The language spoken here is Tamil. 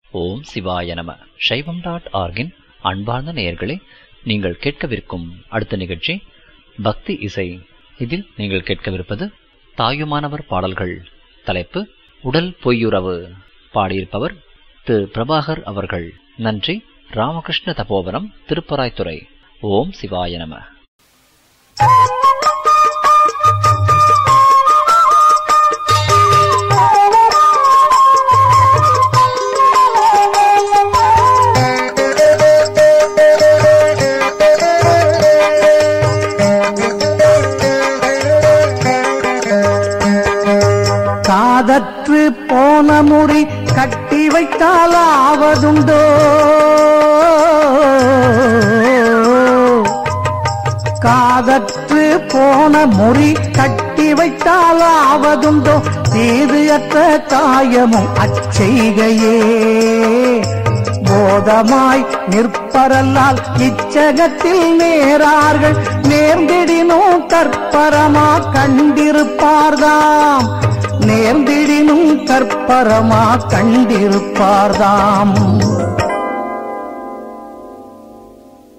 ஓம் சிவாய நம சைவம் டாட் ஆர்கின் அன்பார்ந்த நேயர்களே நீங்கள் கேட்கவிருக்கும் அடுத்த நிகழ்ச்சி பக்தி இசை இதில் நீங்கள் கேட்கவிருப்பது தாயுமானவர் பாடல்கள் தலைப்பு உடல் பொய்யுறவு பாடியிருப்பவர் திரு பிரபாகர் அவர்கள் நன்றி ராமகிருஷ்ண தபோவனம் திருப்பராய்த்துறை ஓம் சிவாய நம காதற்று போன முறி கட்டி வைத்தால் ஆவதுண்டோ காதற்று போன முறி கட்டி வைத்தால் ஆவதுண்டோ தீது அற்ற காயமும் அச்செய்கையே போதமாய் நிற்பரல்லால் இச்சகத்தில் நேரார்கள் நேர்ந்திடினும் கற்பரமா கண்டிருப்பார்தாம் நேர்ந்திடினும் கற்பரமா கண்டிருப்பார்தாம்